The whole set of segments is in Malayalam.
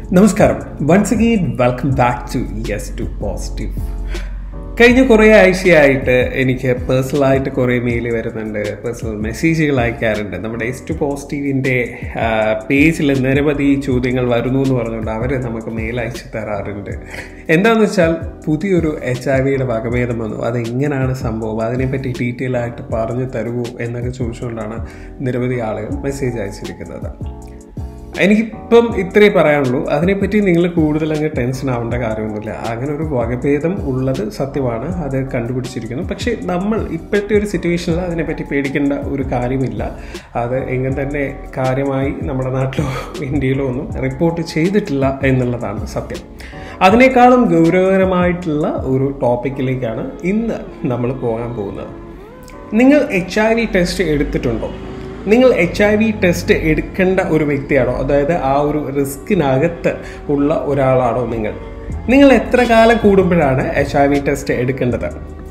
നമസ്കാരം once again welcome back to yes to positive കഴിഞ്ഞ കുറേ ആഴ്ചയായിട്ട് എനിക്ക് പേഴ്സണലായിട്ട് കുറേ മെയിൽ വരുന്നുണ്ട് പേഴ്സണൽ മെസ്സേജുകൾ അയക്കാറുണ്ട് നമ്മുടെ എസ് ടു പോസിറ്റീവിൻ്റെ പേജിൽ നിരവധി ചോദ്യങ്ങൾ വരുന്നു എന്ന് പറഞ്ഞുകൊണ്ട് അവർ നമുക്ക് മെയിൽ അയച്ചു തരാറുണ്ട് എന്താണെന്ന് വെച്ചാൽ പുതിയൊരു എച്ച് ഐ വിയുടെ വകഭേദം വന്നു അതെങ്ങനെയാണ് സംഭവം അതിനെപ്പറ്റി ഡീറ്റെയിൽ ആയിട്ട് പറഞ്ഞു തരുമോ എന്നൊക്കെ ചോദിച്ചുകൊണ്ടാണ് നിരവധി ആളുകൾ മെസ്സേജ് അയച്ചിരിക്കുന്നത് എനിക്കിപ്പം ഇത്രേ പറയാനുള്ളൂ അതിനെപ്പറ്റി നിങ്ങൾ കൂടുതൽ അങ്ങ് ടെൻഷൻ ആവേണ്ട കാര്യമൊന്നുമില്ല അങ്ങനെ ഒരു വകഭേദം ഉള്ളത് സത്യമാണ് അത് കണ്ടുപിടിച്ചിരിക്കുന്നു പക്ഷേ നമ്മൾ ഇപ്പോഴത്തെ ഒരു സിറ്റുവേഷനിൽ അതിനെപ്പറ്റി പേടിക്കേണ്ട ഒരു കാര്യമില്ല അത് എങ്ങനെ തന്നെ കാര്യമായി നമ്മുടെ നാട്ടിലോ ഇന്ത്യയിലോ ഒന്നും റിപ്പോർട്ട് ചെയ്തിട്ടില്ല എന്നുള്ളതാണ് സത്യം അതിനേക്കാളും ഗൗരവകരമായിട്ടുള്ള ഒരു ടോപ്പിക്കിലേക്കാണ് ഇന്ന് നമ്മൾ പോകാൻ പോകുന്നത് നിങ്ങൾ എച്ച് ഐ വി ടെസ്റ്റ് എടുത്തിട്ടുണ്ടോ നിങ്ങൾ എച്ച് ഐ വി ടെസ്റ്റ് എടുക്കേണ്ട ഒരു വ്യക്തിയാണോ അതായത് ആ ഒരു റിസ്കിനകത്ത് ഉള്ള ഒരാളാണോ നിങ്ങൾ നിങ്ങൾ എത്ര കാലം കൂടുമ്പോഴാണ് എച്ച് ഐ വി ടെസ്റ്റ് എടുക്കേണ്ടത്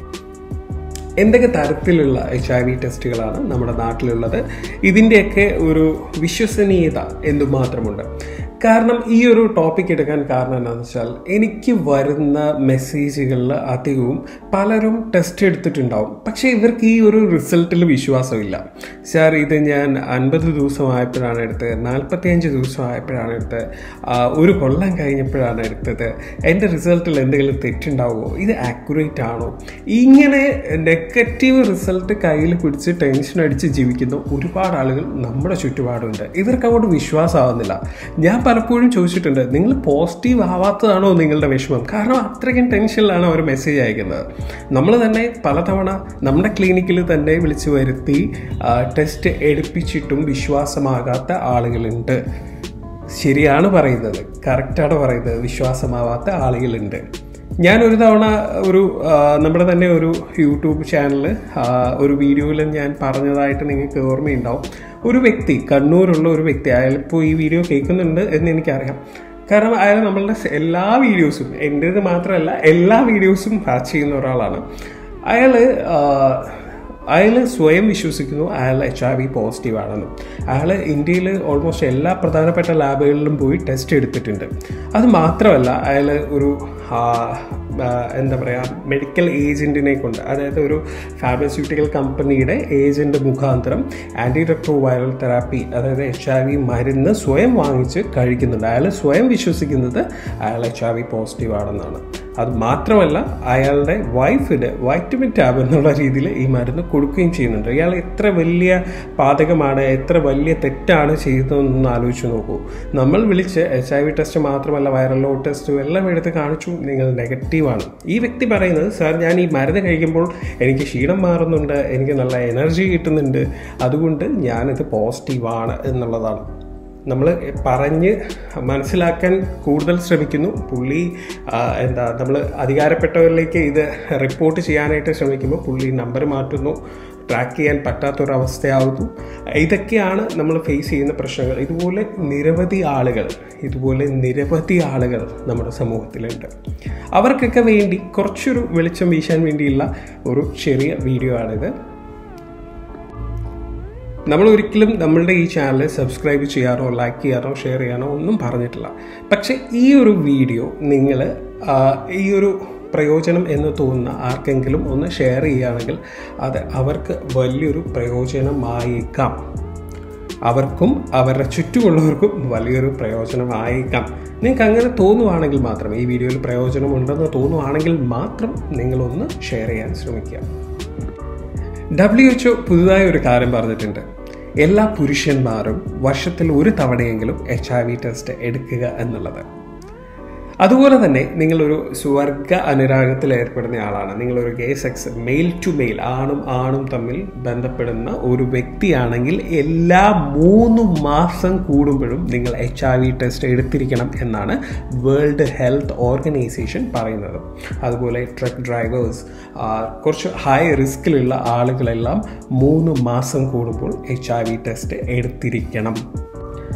എന്തൊക്കെ തരത്തിലുള്ള എച്ച് ഐ വി ടെസ്റ്റുകളാണ് നമ്മുടെ നാട്ടിലുള്ളത് ഇതിൻ്റെയൊക്കെ ഒരു വിശ്വസനീയത എന്തുമാത്രമുണ്ട് കാരണം ഈ ഒരു ടോപ്പിക് എടുക്കാൻ കാരണം എന്താണെന്ന് വെച്ചാൽ എനിക്ക് വരുന്ന മെസ്സേജുകളിൽ അധികവും പലരും ടെസ്റ്റ് എടുത്തിട്ടുണ്ടാവും പക്ഷേ ഇവർക്ക് ഈ ഒരു റിസൾട്ടിൽ വിശ്വാസമില്ല സാർ ഇത് ഞാൻ അൻപത് ദിവസമായപ്പോഴാണ് എടുത്തത് നാൽപ്പത്തിയഞ്ച് ദിവസമായപ്പോഴാണ് എടുത്തത് ഒരു കൊല്ലം കഴിഞ്ഞപ്പോഴാണ് എടുത്തത് എൻ്റെ റിസൾട്ടിൽ എന്തെങ്കിലും തെറ്റുണ്ടാവുമോ ഇത് ആക്യുറേറ്റ് ആണോ ഇങ്ങനെ നെഗറ്റീവ് റിസൾട്ട് കയ്യിൽ പിടിച്ച് ടെൻഷൻ അടിച്ച് ജീവിക്കുന്ന ഒരുപാട് ആളുകൾ നമ്മുടെ ചുറ്റുപാടുണ്ട് ഇവർക്ക് അങ്ങോട്ട് വിശ്വാസമാവുന്നില്ല ഞാൻ പലപ്പോഴും ചോദിച്ചിട്ടുണ്ട് നിങ്ങൾ പോസിറ്റീവ് ആവാത്തതാണോ നിങ്ങളുടെ വിഷമം കാരണം അത്രയ്ക്കും ടെൻഷനിലാണ് അവർ മെസ്സേജ് അയക്കുന്നത് നമ്മൾ തന്നെ പലതവണ നമ്മുടെ ക്ലിനിക്കിൽ തന്നെ വിളിച്ചു വരുത്തി ടെസ്റ്റ് എടുപ്പിച്ചിട്ടും വിശ്വാസമാകാത്ത ആളുകളുണ്ട് ശരിയാണ് പറയുന്നത് കറക്റ്റാണ് പറയുന്നത് വിശ്വാസമാവാത്ത ആളുകളുണ്ട് ഞാൻ ഒരു തവണ ഒരു നമ്മുടെ തന്നെ ഒരു യൂട്യൂബ് ചാനൽ ഒരു വീഡിയോയിൽ ഞാൻ പറഞ്ഞതായിട്ട് നിങ്ങൾക്ക് ഓർമ്മയുണ്ടാവും ഒരു വ്യക്തി കണ്ണൂരുള്ള ഒരു വ്യക്തി അയാളിപ്പോൾ ഈ വീഡിയോ കേൾക്കുന്നുണ്ട് എന്ന് എനിക്കറിയാം കാരണം അയാൾ നമ്മളുടെ എല്ലാ വീഡിയോസും എൻ്റേത് മാത്രമല്ല എല്ലാ വീഡിയോസും വാച്ച് ചെയ്യുന്ന ഒരാളാണ് അയാൾ അയാൾ സ്വയം വിശ്വസിക്കുന്നു അയാൾ എച്ച് ഐ വി പോസിറ്റീവ് ആണെന്ന് അയാൾ ഇന്ത്യയിൽ ഓൾമോസ്റ്റ് എല്ലാ പ്രധാനപ്പെട്ട ലാബുകളിലും പോയി ടെസ്റ്റ് എടുത്തിട്ടുണ്ട് അത് മാത്രമല്ല അയാൾ ഒരു എന്താ പറയുക മെഡിക്കൽ ഏജൻറ്റിനെ കൊണ്ട് അതായത് ഒരു ഫാർമസ്യൂട്ടിക്കൽ കമ്പനിയുടെ ഏജൻറ്റ് മുഖാന്തരം ആൻറ്റി റെട്രോ വൈറൽ തെറാപ്പി അതായത് എച്ച് ഐ വി മരുന്ന് സ്വയം വാങ്ങിച്ച് കഴിക്കുന്നുണ്ട് അയാൾ സ്വയം വിശ്വസിക്കുന്നത് അയാൾ എച്ച് ഐ വി പോസിറ്റീവ് ആണെന്നാണ് അത് മാത്രമല്ല അയാളുടെ വൈഫിന് വൈറ്റമിൻ ടാബ് എന്നുള്ള രീതിയിൽ ഈ മരുന്ന് കൊടുക്കുകയും ചെയ്യുന്നുണ്ട് ഇയാൾ എത്ര വലിയ പാതകമാണ് എത്ര വലിയ തെറ്റാണ് ചെയ്തതെന്നൊന്ന് ആലോചിച്ച് നോക്കൂ നമ്മൾ വിളിച്ച് എച്ച് ഐ വി ടെസ്റ്റ് മാത്രമല്ല വൈറൽ ലോഡ് ടെസ്റ്റും എല്ലാം എടുത്ത് കാണിച്ചു നിങ്ങൾ നെഗറ്റീവാണ് ഈ വ്യക്തി പറയുന്നത് സാർ ഞാൻ ഈ മരുന്ന് കഴിക്കുമ്പോൾ എനിക്ക് ക്ഷീണം മാറുന്നുണ്ട് എനിക്ക് നല്ല എനർജി കിട്ടുന്നുണ്ട് അതുകൊണ്ട് ഞാനിത് പോസിറ്റീവാണ് എന്നുള്ളതാണ് നമ്മൾ പറഞ്ഞ് മനസ്സിലാക്കാൻ കൂടുതൽ ശ്രമിക്കുന്നു പുള്ളി എന്താ നമ്മൾ അധികാരപ്പെട്ടവരിലേക്ക് ഇത് റിപ്പോർട്ട് ചെയ്യാനായിട്ട് ശ്രമിക്കുമ്പോൾ പുള്ളി നമ്പർ മാറ്റുന്നു ട്രാക്ക് ചെയ്യാൻ പറ്റാത്തൊരവസ്ഥയാവുന്നു ഇതൊക്കെയാണ് നമ്മൾ ഫേസ് ചെയ്യുന്ന പ്രശ്നങ്ങൾ ഇതുപോലെ നിരവധി ആളുകൾ ഇതുപോലെ നിരവധി ആളുകൾ നമ്മുടെ സമൂഹത്തിലുണ്ട് അവർക്കൊക്കെ വേണ്ടി കുറച്ചൊരു വെളിച്ചം വീശാൻ വേണ്ടിയുള്ള ഒരു ചെറിയ വീഡിയോ ആണിത് നമ്മൾ ഒരിക്കലും നമ്മളുടെ ഈ ചാനൽ സബ്സ്ക്രൈബ് ചെയ്യാറോ ലൈക്ക് ചെയ്യാറോ ഷെയർ ചെയ്യാനോ ഒന്നും പറഞ്ഞിട്ടില്ല പക്ഷേ ഈ ഒരു വീഡിയോ നിങ്ങൾ ഈ ഒരു പ്രയോജനം എന്ന് തോന്നുന്ന ആർക്കെങ്കിലും ഒന്ന് ഷെയർ ചെയ്യുകയാണെങ്കിൽ അത് അവർക്ക് വലിയൊരു പ്രയോജനമായേക്കാം അവർക്കും അവരുടെ ചുറ്റുമുള്ളവർക്കും വലിയൊരു പ്രയോജനമായേക്കാം നിങ്ങൾക്ക് അങ്ങനെ തോന്നുവാണെങ്കിൽ മാത്രം ഈ വീഡിയോയിൽ പ്രയോജനമുണ്ടെന്ന് തോന്നുവാണെങ്കിൽ മാത്രം നിങ്ങളൊന്ന് ഷെയർ ചെയ്യാൻ ശ്രമിക്കുക ഡബ്ല്യു എച്ച് പുതുതായ ഒരു കാര്യം പറഞ്ഞിട്ടുണ്ട് എല്ലാ പുരുഷന്മാരും വർഷത്തിൽ ഒരു തവണയെങ്കിലും എച്ച് ഐ വി ടെസ്റ്റ് എടുക്കുക എന്നുള്ളത് അതുപോലെ തന്നെ നിങ്ങളൊരു സ്വർഗ അനുരാഗത്തിൽ ഏർപ്പെടുന്ന ആളാണ് നിങ്ങളൊരു gay sex male to male ആണും ആണും തമ്മിൽ ബന്ധപ്പെടുന്ന ഒരു വ്യക്തിയാണെങ്കിൽ എല്ലാ മൂന്ന് മാസം കൂടുമ്പോഴും നിങ്ങൾ എച്ച് ഐ വി ടെസ്റ്റ് എടുത്തിരിക്കണം എന്നാണ് വേൾഡ് ഹെൽത്ത് ഓർഗനൈസേഷൻ പറയുന്നത് അതുപോലെ ട്രക്ക് ഡ്രൈവേഴ്സ് കുറച്ച് ഹൈ റിസ്കിലുള്ള ആളുകളെല്ലാം മൂന്ന് മാസം കൂടുമ്പോൾ എച്ച് ഐ വി ടെസ്റ്റ് എടുത്തിരിക്കണം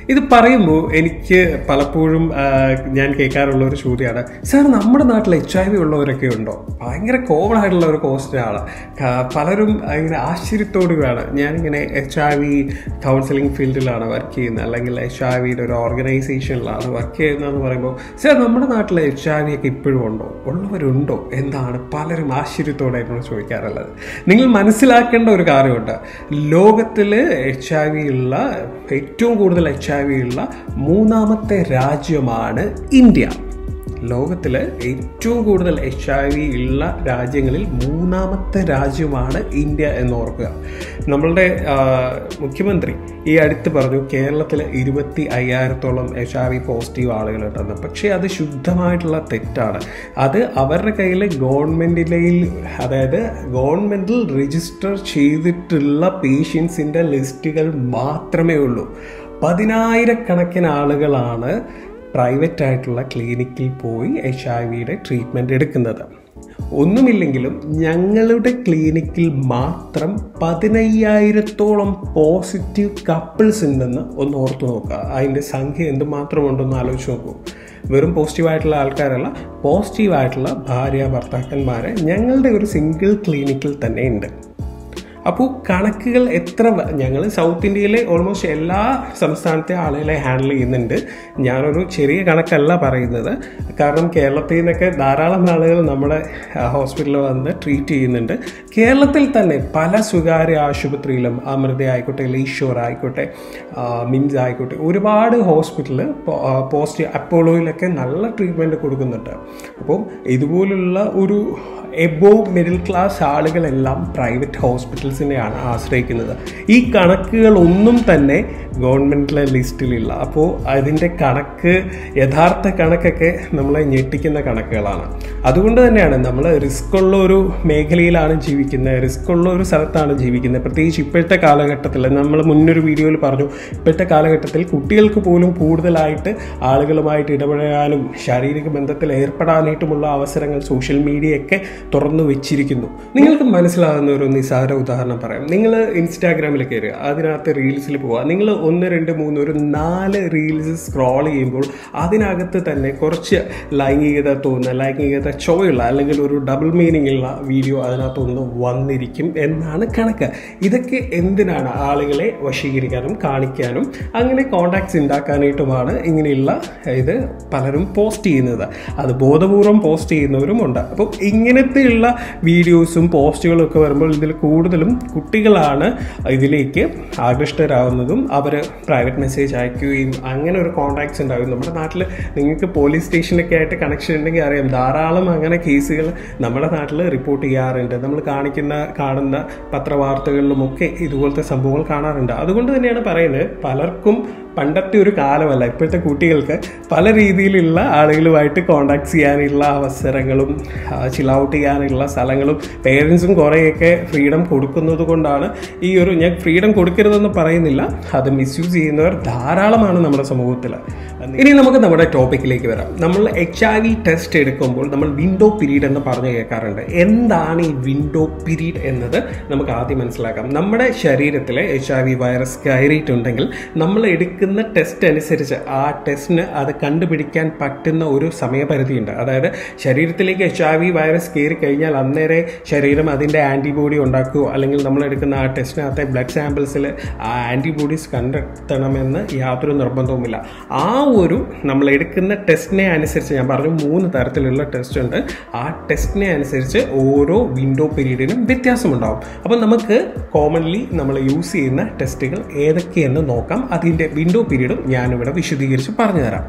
ഇത് പറയുമ്പോൾ എനിക്ക് പലപ്പോഴും ആ, ഞാൻ കേൾക്കാറുള്ള ഒരു ചോദ്യമാണ് സാർ നമ്മുടെ നാട്ടിൽ എച്ച് ഐ വി ഉള്ളവരൊക്കെ ഉണ്ടോ ഭയങ്കര കോമൺ ആയിട്ടുള്ള ഒരു ക്വസ്റ്റ്യനാണ് പലരും ഇങ്ങനെ ആശ്ചര്യത്തോടുകയാണ് ഞാനിങ്ങനെ എച്ച് ഐ വി കൗൺസിലിംഗ് ഫീൽഡിലാണ് വർക്ക് ചെയ്യുന്നത് അല്ലെങ്കിൽ എച്ച് ഐ വിയുടെ ഒരു ഓർഗനൈസേഷനിലാണ് വർക്ക് ചെയ്യുന്നതെന്ന് പറയുമ്പോൾ സാർ നമ്മുടെ നാട്ടിൽ എച്ച് ഐ വി ഒക്കെ ഇപ്പോഴും ഉണ്ടോ ഉള്ളവരുണ്ടോ എന്താണ് പലരും ആശ്ചര്യത്തോടെ എന്നോട് ചോദിക്കാറുള്ളത് നിങ്ങൾ മനസ്സിലാക്കേണ്ട ഒരു കാര്യമുണ്ട് ലോകത്തിൽ എച്ച് ഐ വി ഉള്ള ഏറ്റവും കൂടുതൽ എച്ച് ഐ വി ഉള്ള മൂന്നാമത്തെ രാജ്യമാണ് ഇന്ത്യ ലോകത്തിൽ ഏറ്റവും കൂടുതൽ എച്ച് ഐ വി ഉള്ള രാജ്യങ്ങളിൽ മൂന്നാമത്തെ രാജ്യമാണ് ഇന്ത്യ എന്ന് ഓർക്കുക നമ്മളുടെ ആ, മുഖ്യമന്ത്രി ഈ അടുത്ത് പറഞ്ഞു കേരളത്തിൽ ഇരുപത്തി അയ്യായിരത്തോളം എച്ച് ഐ വി പോസിറ്റീവ് ആളുകളുണ്ടെന്ന് പക്ഷേ അത് ശുദ്ധമായിട്ടുള്ള തെറ്റാണ് അത് അവരുടെ കയ്യിൽ ഗവൺമെൻറ്റിലെയിൽ അതായത് ഗവൺമെൻറ്റിൽ രജിസ്റ്റർ ചെയ്തിട്ടുള്ള പേഷ്യൻസിൻ്റെ ലിസ്റ്റുകൾ മാത്രമേ ഉള്ളൂ പതിനായിരക്കണക്കിന് ആളുകളാണ് പ്രൈവറ്റ് ആയിട്ടുള്ള ക്ലിനിക്കിൽ പോയി എച്ച് ഐ വിയുടെ ട്രീറ്റ്മെൻറ്റ് എടുക്കുന്നത് ഒന്നുമില്ലെങ്കിലും ഞങ്ങളുടെ ക്ലിനിക്കിൽ മാത്രം പതിനയ്യായിരത്തോളം പോസിറ്റീവ് കപ്പിൾസ് ഉണ്ടെന്ന് ഒന്ന് ഓർത്തു നോക്കുക അതിൻ്റെ സംഖ്യ എന്തുമാത്രം ഉണ്ടെന്ന് ആലോചിച്ച് നോക്കൂ വെറും പോസിറ്റീവായിട്ടുള്ള ആൾക്കാരല്ല പോസിറ്റീവായിട്ടുള്ള ഭാര്യ ഭർത്താക്കന്മാരെ ഞങ്ങളുടെ ഒരു സിംഗിൾ ക്ലിനിക്കിൽ തന്നെ ഉണ്ട് അപ്പോൾ കണക്കുകൾ എത്ര ഞങ്ങൾ സൗത്ത് ഇന്ത്യയിലെ ഓൾമോസ്റ്റ് എല്ലാ സംസ്ഥാനത്തെ ആളുകളെ ഹാൻഡിൽ ചെയ്യുന്നുണ്ട് ഞാനൊരു ചെറിയ കണക്കല്ല പറയുന്നത് കാരണം കേരളത്തിൽ നിന്നൊക്കെ ധാരാളം ആളുകൾ നമ്മുടെ ഹോസ്പിറ്റലിൽ വന്ന് ട്രീറ്റ് ചെയ്യുന്നുണ്ട് കേരളത്തിൽ തന്നെ പല സ്വകാര്യ ആശുപത്രിയിലും അമൃത ആയിക്കോട്ടെ ലീഷോർ ആയിക്കോട്ടെ ആ, മിംസ് ആയിക്കോട്ടെ ഒരുപാട് ഹോസ്പിറ്റലിൽ പോസ്റ്റ് അപ്പോളോയിലൊക്കെ നല്ല ട്രീറ്റ്മെൻറ്റ് കൊടുക്കുന്നുണ്ട് അപ്പോൾ ഇതുപോലുള്ള ഒരു എബോവ് മിഡിൽ ക്ലാസ് ആളുകളെല്ലാം പ്രൈവറ്റ് ഹോസ്പിറ്റൽസിനെയാണ് ആശ്രയിക്കുന്നത് ഈ കണക്കുകൾ ഒന്നും തന്നെ ഗവൺമെൻറ്റിലെ ലിസ്റ്റിലില്ല അപ്പോൾ അതിൻ്റെ കണക്ക് യഥാർത്ഥ കണക്കൊക്കെ നമ്മളെ ഞെട്ടിക്കുന്ന കണക്കുകളാണ് അതുകൊണ്ട് തന്നെയാണ് നമ്മൾ റിസ്ക് ഉള്ള ഒരു മേഖലയിലാണ് ജീവിക്കുന്നത് റിസ്ക് ഉള്ള ഒരു സ്ഥലത്താണ് ജീവിക്കുന്നത് പ്രത്യേകിച്ച് ഇപ്പോഴത്തെ കാലഘട്ടത്തിൽ നമ്മൾ മുന്നൊരു വീഡിയോയിൽ പറഞ്ഞു ഇപ്പോഴത്തെ കാലഘട്ടത്തിൽ കുട്ടികൾക്ക് പോലും കൂടുതലായിട്ട് ആളുകളുമായിട്ട് ഇടപഴകാനും ശാരീരിക ബന്ധത്തിൽ ഏർപ്പെടാനായിട്ടുമുള്ള അവസരങ്ങൾ സോഷ്യൽ മീഡിയയൊക്കെ തുറന്നു വെച്ചിരിക്കുന്നു നിങ്ങൾക്ക് മനസ്സിലാകുന്ന ഒരു നിസ്സാര ഉദാഹരണം പറയാം നിങ്ങൾ ഇൻസ്റ്റാഗ്രാമിൽ കയറുക അതിനകത്ത് റീൽസിൽ പോവുക നിങ്ങൾ ഒന്ന് രണ്ട് മൂന്ന് ഒരു നാല് റീൽസ് സ്ക്രോൾ ചെയ്യുമ്പോൾ അതിനകത്ത് തന്നെ കുറച്ച് ലൈംഗികത തോന്നുന്ന ലൈംഗികത ചോയുള്ള അല്ലെങ്കിൽ ഒരു ഡബിൾ മീനിങ് ഉള്ള വീഡിയോ അതിനകത്തൊന്ന് വന്നിരിക്കും എന്നാണ് കണക്ക് ഇതൊക്കെ എന്തിനാണ് ആളുകളെ വശീകരിക്കാനും കാണിക്കാനും അങ്ങനെ കോണ്ടാക്ട്സ് ഉണ്ടാക്കാനായിട്ടുമാണ് ഇങ്ങനെയുള്ള ഇത് പലരും പോസ്റ്റ് ചെയ്യുന്നത് അത് ബോധപൂർവം പോസ്റ്റ് ചെയ്യുന്നവരുമുണ്ട് അപ്പം ഇങ്ങനത്തെയുള്ള വീഡിയോസും പോസ്റ്റുകളും ഒക്കെ വരുമ്പോൾ ഇതിൽ കൂടുതലും കുട്ടികളാണ് ഇതിലേക്ക് ആകൃഷ്ടരാകുന്നതും അവർ പ്രൈവറ്റ് മെസ്സേജ് അയക്കുകയും അങ്ങനെ ഒരു കോണ്ടാക്ട്സ് ഉണ്ടാകും നമ്മുടെ നാട്ടിൽ നിങ്ങൾക്ക് പോലീസ് സ്റ്റേഷനൊക്കെ ആയിട്ട് കണക്ഷൻ ഉണ്ടെങ്കിൽ അറിയാം ധാരാളം അങ്ങനെ കേസുകൾ നമ്മുടെ നാട്ടിൽ റിപ്പോർട്ട് ചെയ്യാറുണ്ട് നമ്മൾ കാണിക്കുന്ന കാണുന്ന പത്രവാർത്തകളിലുമൊക്കെ ഇതുപോലത്തെ സംഭവങ്ങൾ കാണാറുണ്ട് അതുകൊണ്ട് തന്നെയാണ് പറയുന്നത് പലർക്കും പണ്ടത്തെ ഒരു കാലമല്ല ഇപ്പോഴത്തെ കുട്ടികൾക്ക് പല രീതിയിലുള്ള ആളുകളുമായിട്ട് കോണ്ടാക്ട് ചെയ്യാനുള്ള അവസരങ്ങളും ചിൽ ഔട്ട് ചെയ്യാനുള്ള സ്ഥലങ്ങളും പേരൻസും കുറേയൊക്കെ ഫ്രീഡം കൊടുക്കുന്നത് കൊണ്ടാണ് ഈ ഒരു ഞാൻ ഫ്രീഡം കൊടുക്കരുതെന്ന് പറയുന്നില്ല അത് മിസ്യൂസ് ചെയ്യുന്നവർ ധാരാളമാണ് നമ്മുടെ സമൂഹത്തിൽ ഇനി നമുക്ക് നമ്മുടെ ടോപ്പിക്കിലേക്ക് വരാം നമ്മൾ എച്ച് ഐ വി ടെസ്റ്റ് എടുക്കുമ്പോൾ നമ്മൾ വിൻഡോ പീരീഡ് എന്ന് പറഞ്ഞു കേൾക്കാറുണ്ട് എന്താണ് ഈ വിൻഡോ പീരീഡ് എന്നത് നമുക്ക് ആദ്യം മനസ്സിലാക്കാം നമ്മുടെ ശരീരത്തിലെ എച്ച് ഐ വി വൈറസ് കയറിയിട്ടുണ്ടെങ്കിൽ നമ്മൾ എടുക്കുന്ന ടെസ്റ്റ് അനുസരിച്ച് ആ ടെസ്റ്റിന് അത് കണ്ടുപിടിക്കാൻ പറ്റുന്ന ഒരു സമയപരിധിയുണ്ട് അതായത് ശരീരത്തിലേക്ക് എച്ച് ഐ വി വൈറസ് കയറി കഴിഞ്ഞാൽ അന്നേരെ ശരീരം അതിൻ്റെ ആൻറ്റിബോഡി ഉണ്ടാക്കുകയോ അല്ലെങ്കിൽ നമ്മൾ എടുക്കുന്ന ആ ടെസ്റ്റിനകത്തെ ബ്ലഡ് സാമ്പിൾസിൽ ആ ആൻറ്റിബോഡീസ് കണ്ടെത്തണമെന്ന് യാതൊരു നിർബന്ധവുമില്ല ആ ഒരു നമ്മൾ എടുക്കുന്ന ടെസ്റ്റിനെ അനുസരിച്ച് ഞാൻ പറഞ്ഞു മൂന്ന് തരത്തിലുള്ള ടെസ്റ്റ് ഉണ്ട് ആ ടെസ്റ്റിനെ അനുസരിച്ച് ഓരോ വിൻഡോ പീരീഡിനും വ്യത്യാസമുണ്ടാവും അപ്പം നമുക്ക് കോമൺലി നമ്മൾ യൂസ് ചെയ്യുന്ന ടെസ്റ്റുകൾ ഏതൊക്കെയെന്ന് നോക്കാം അതിൻ്റെ വിൻഡോ പീരീഡും ഞാനിവിടെ വിശദീകരിച്ച് പറഞ്ഞു തരാം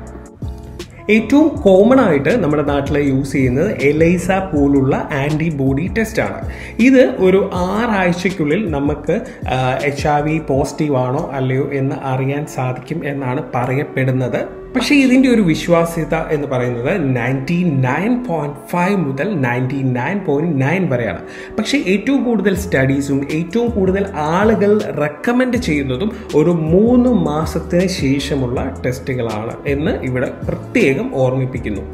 ഏറ്റവും കോമൺ ആയിട്ട് നമ്മുടെ നാട്ടിൽ യൂസ് ചെയ്യുന്നത് എലൈസ പോലുള്ള ആൻറ്റിബോഡി ടെസ്റ്റാണ് ഇത് ഒരു ആറാഴ്ചയ്ക്കുള്ളിൽ നമുക്ക് എച്ച് ഐ വി പോസിറ്റീവ് ആണോ അല്ലയോ എന്ന് അറിയാൻ സാധിക്കും എന്നാണ് പറയപ്പെടുന്നത് പക്ഷേ ഇതിൻ്റെ ഒരു വിശ്വാസ്യത എന്ന് പറയുന്നത് നയൻറ്റി നയൻ പോയിൻറ്റ് ഫൈവ് മുതൽ നയൻറ്റി നയൻ പോയിൻറ്റ് നയൻ വരെയാണ് പക്ഷേ ഏറ്റവും കൂടുതൽ സ്റ്റഡീസും ഏറ്റവും കൂടുതൽ ആളുകൾ റെക്കമെൻഡ് ചെയ്യുന്നതും ഒരു മൂന്ന് മാസത്തിന് ശേഷമുള്ള ടെസ്റ്റുകളാണ് എന്ന് ഇവിടെ പ്രത്യേകം ഓർമ്മിപ്പിക്കുന്നു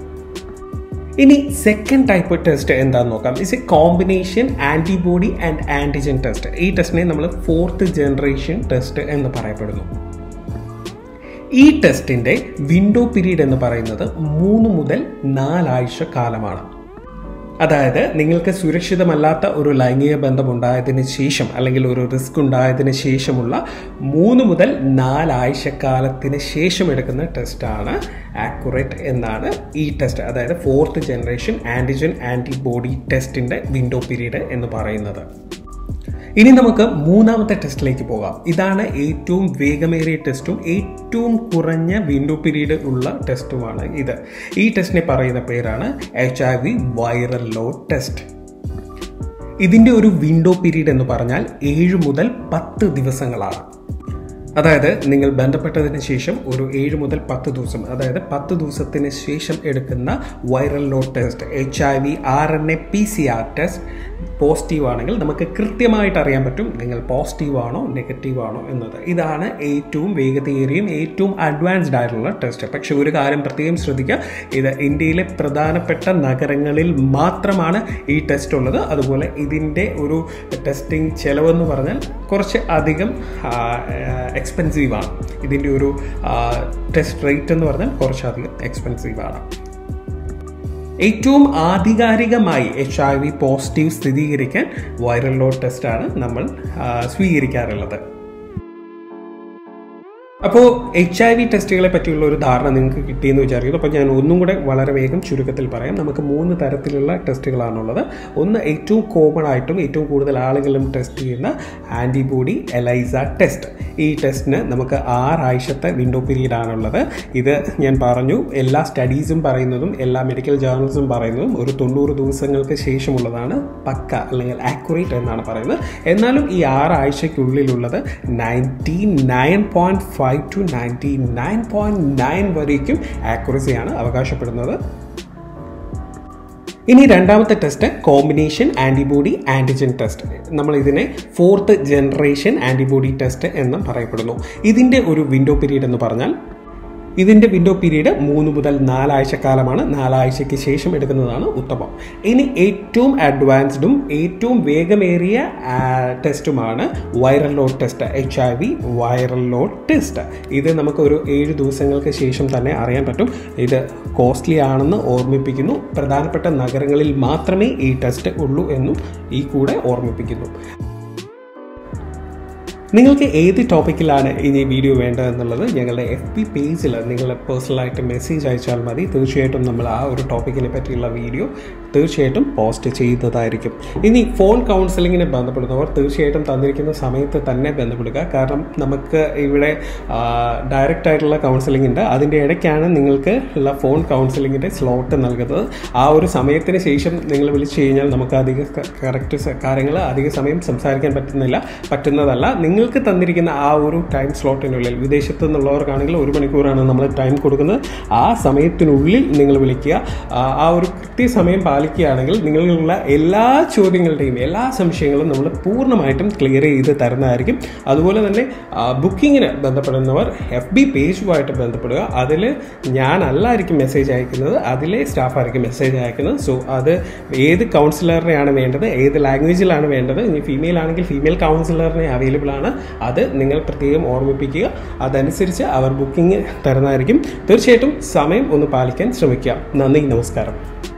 ഇനി സെക്കൻഡ് ടൈപ്പ് ടെസ്റ്റ് എന്താണെന്ന് നോക്കാം is a combination antibody and antigen test ഈ ടെസ്റ്റിനെ നമ്മൾ ഫോർത്ത് ജനറേഷൻ ടെസ്റ്റ് എന്ന് പറയപ്പെടുന്നു ഈ ടെസ്റ്റിൻ്റെ വിൻഡോ പീരീഡ് എന്ന് പറയുന്നത് മൂന്ന് മുതൽ നാലാഴ്ച കാലമാണ് അതായത് നിങ്ങൾക്ക് സുരക്ഷിതമല്ലാത്ത ഒരു ലൈംഗിക ബന്ധം ഉണ്ടായതിന് ശേഷം അല്ലെങ്കിൽ ഒരു റിസ്ക് ഉണ്ടായതിന് ശേഷമുള്ള മൂന്ന് മുതൽ നാലാഴ്ചക്കാലത്തിന് ശേഷം എടുക്കുന്ന ടെസ്റ്റാണ് ആക്യുറേറ്റ് എന്നാണ് ഈ ടെസ്റ്റ് അതായത് ഫോർത്ത് ജനറേഷൻ ആൻറ്റിജൻ ആൻറ്റിബോഡി ടെസ്റ്റിൻ്റെ വിൻഡോ പീരീഡ് എന്ന് പറയുന്നത് ഇനി നമുക്ക് മൂന്നാമത്തെ ടെസ്റ്റിലേക്ക് പോകാം ഇതാണ് ഏറ്റവും വേഗമേറിയ ടെസ്റ്റും ഏറ്റവും കുറഞ്ഞ വിൻഡോ പീരീഡ് ഉള്ള ടെസ്റ്റുമാണ് ഇത് ഈ ടെസ്റ്റിനെ പറയുന്ന പേരാണ് H I V viral load test ഇതിൻ്റെ ഒരു വിൻഡോ പീരീഡ് എന്ന് പറഞ്ഞാൽ ഏഴ് മുതൽ പത്ത് ദിവസങ്ങളാണ് അതായത് നിങ്ങൾ ബന്ധപ്പെട്ടതിന് ശേഷം ഒരു ഏഴ് മുതൽ പത്ത് ദിവസം അതായത് പത്ത് ദിവസത്തിന് ശേഷം എടുക്കുന്ന viral load test H I V R N A P C R test positive ആണെങ്കിൽ നമുക്ക് കൃത്യമായിട്ട് അറിയാൻ പറ്റും നിങ്ങൾ പോസിറ്റീവ് ആണോ നെഗറ്റീവ് ആണോ എന്നത് ഇതാണ് ഏറ്റവും വേഗതയേറിയും ഏറ്റവും അഡ്വാൻസ്ഡ് ആയിട്ടുള്ള ടെസ്റ്റ് പക്ഷെ ഒരു കാര്യം പ്രത്യേകം ശ്രദ്ധിക്കുക ഇത് ഇന്ത്യയിലെ പ്രധാനപ്പെട്ട നഗരങ്ങളിൽ മാത്രമാണ് ഈ ടെസ്റ്റ് ഉള്ളത് അതുപോലെ ഇതിൻ്റെ ഒരു ടെസ്റ്റിംഗ് ചെലവെന്ന് പറഞ്ഞാൽ കുറച്ച് അധികം എക്സ്പെൻസീവ് ആണ് ഇതിൻ്റെ ഒരു ടെസ്റ്റ് റേറ്റ് എന്ന് പറഞ്ഞാൽ കുറച്ചധികം എക്സ്പെൻസീവ് ആണ് ഏറ്റവും ആധികാരികമായി എച്ച് ഐ വി പോസിറ്റീവ് സ്ഥിരീകരിക്കാൻ വൈറൽ ലോഡ് ടെസ്റ്റാണ് നമ്മൾ സ്വീകരിക്കാറുള്ളത് അപ്പോൾ എച്ച് ഐ വി ടെസ്റ്റുകളെ പറ്റിയുള്ള ഒരു ധാരണ നിങ്ങൾക്ക് കിട്ടിയെന്ന് വിചാരിക്കുന്നു അപ്പോൾ ഞാൻ ഒന്നും കൂടെ വളരെ വേഗം ചുരുക്കത്തിൽ പറയാം നമുക്ക് മൂന്ന് തരത്തിലുള്ള ടെസ്റ്റുകളാണുള്ളത് ഒന്ന് ഏറ്റവും കോമൺ ആയിട്ടും ഏറ്റവും കൂടുതൽ ആളുകളും ടെസ്റ്റ് ചെയ്യുന്ന ആൻറ്റിബോഡി എലൈസ ടെസ്റ്റ് ഈ ടെസ്റ്റിന് നമുക്ക് ആറാഴ്ചത്തെ വിൻഡോ പീരീഡ് ആണുള്ളത് ഇത് ഞാൻ പറഞ്ഞു എല്ലാ സ്റ്റഡീസും പറയുന്നതും എല്ലാ മെഡിക്കൽ ജേർണൽസും പറയുന്നതും ഒരു തൊണ്ണൂറ് ദിവസങ്ങൾക്ക് ശേഷമുള്ളതാണ് പക്ക അല്ലെങ്കിൽ ആക്യുറേറ്റ് എന്നാണ് പറയുന്നത് എന്നാലും ഈ ആറാഴ്ചയ്ക്കുള്ളിലുള്ളത് ninety nine point five to ninety nine point nine വരേക്കും ആക്യുറസിയാണ് അവകാശപ്പെടുന്നത് ഇനി രണ്ടാമത്തെ test combination antibody antigen test നമ്മൾ ഇതിനെ ഫോർത്ത് ജനറേഷൻ ആൻറ്റിബോഡി ടെസ്റ്റ് എന്ന് പറയപ്പെടുന്നു ഇതിൻ്റെ ഒരു വിൻഡോ പീരീഡ് എന്ന് പറഞ്ഞാൽ ഇതിൻ്റെ വിൻഡോ പീരീഡ് മൂന്ന് മുതൽ നാലാഴ്ച കാലമാണ് നാലാഴ്ചയ്ക്ക് ശേഷം എടുക്കുന്നതാണ് ഉത്തമം ഇനി ഏറ്റവും അഡ്വാൻസ്ഡും ഏറ്റവും വേഗമേറിയ ടെസ്റ്റുമാണ് viral load test H I V viral load test ഇത് നമുക്ക് ഒരു ഏഴ് ദിവസങ്ങൾക്ക് ശേഷം തന്നെ അറിയാൻ പറ്റും ഇത് കോസ്റ്റ്ലി ആണെന്ന് ഓർമ്മിപ്പിക്കുന്നു പ്രധാനപ്പെട്ട നഗരങ്ങളിൽ മാത്രമേ ഈ ടെസ്റ്റ് ഉള്ളൂ എന്നും ഈ കൂടെ ഓർമ്മിപ്പിക്കുന്നു നിങ്ങൾക്ക് ഏത് ടോപ്പിക്കിലാണ് ഇനി വീഡിയോ വേണ്ടതെന്നുള്ളത് ഞങ്ങളുടെ എഫ് ബി പേജിൽ നിങ്ങൾ പേഴ്സണലായിട്ട് മെസ്സേജ് അയച്ചാൽ മതി തീർച്ചയായിട്ടും നമ്മൾ ആ ഒരു ടോപ്പിക്കിനെ പറ്റിയുള്ള വീഡിയോ തീർച്ചയായിട്ടും പോസ്റ്റ് ചെയ്യുന്നതായിരിക്കും ഇനി ഫോൺ കൗൺസിലിങ്ങിനെ ബന്ധപ്പെടുന്നവർ തീർച്ചയായിട്ടും തന്നിരിക്കുന്ന സമയത്ത് തന്നെ ബന്ധപ്പെടുക കാരണം നമുക്ക് ഇവിടെ ഡയറക്റ്റ് ആയിട്ടുള്ള കൗൺസിലിംഗ് ഉണ്ട് അതിൻ്റെ ഇടയ്ക്കാണ് നിങ്ങൾക്ക് ഉള്ള ഫോൺ കൗൺസിലിങ്ങിൻ്റെ സ്ലോട്ട് നൽകുന്നത് ആ ഒരു സമയത്തിന് ശേഷം നിങ്ങൾ വിളിച്ചു കഴിഞ്ഞാൽ നമുക്ക് അധിക കറക്റ്റ് കാര്യങ്ങൾ അധിക സമയം സംസാരിക്കാൻ പറ്റുന്നില്ല പറ്റുന്നതല്ല നിങ്ങൾക്ക് തന്നിരിക്കുന്ന ആ ഒരു ടൈം സ്ലോട്ടിനുള്ളിൽ വിദേശത്ത് നിന്നുള്ളവർക്കാണെങ്കിൽ ഒരു മണിക്കൂറാണ് നമ്മൾ ടൈം കൊടുക്കുന്നത് ആ സമയത്തിനുള്ളിൽ നിങ്ങൾ വിളിക്കുക ആ ഒരു കൃത്യസമയം പാലിക്കുകയാണെങ്കിൽ നിങ്ങളുള്ള എല്ലാ ചോദ്യങ്ങളുടെയും എല്ലാ സംശയങ്ങളും നമ്മൾ പൂർണ്ണമായിട്ടും ക്ലിയർ ചെയ്ത് തരുന്നതായിരിക്കും അതുപോലെ തന്നെ ബുക്കിങ്ങിന് ബന്ധപ്പെടുന്നവർ എഫ് ബി പേജുമായിട്ട് ബന്ധപ്പെടുക അതിൽ ഞാനല്ലായിരിക്കും മെസ്സേജ് അയക്കുന്നത് അതിലെ സ്റ്റാഫായിരിക്കും മെസ്സേജ് അയക്കുന്നത് സോ അത് ഏത് കൗൺസിലറിനെയാണ് വേണ്ടത് ഏത് ലാംഗ്വേജിലാണ് വേണ്ടത് ഇനി ഫീമെയിൽ ആണെങ്കിൽ ഫീമെയിൽ കൗൺസിലറിനെ അവൈലബിൾ ആണ് അത് നിങ്ങൾ പ്രത്യേകം ഓർമ്മിപ്പിക്കുക അതനുസരിച്ച് അവർ ബുക്കിംഗ് തരുന്നതായിരിക്കും തീർച്ചയായിട്ടും സമയം ഒന്ന് പാലിക്കാൻ ശ്രമിക്കാം നന്ദി നമസ്കാരം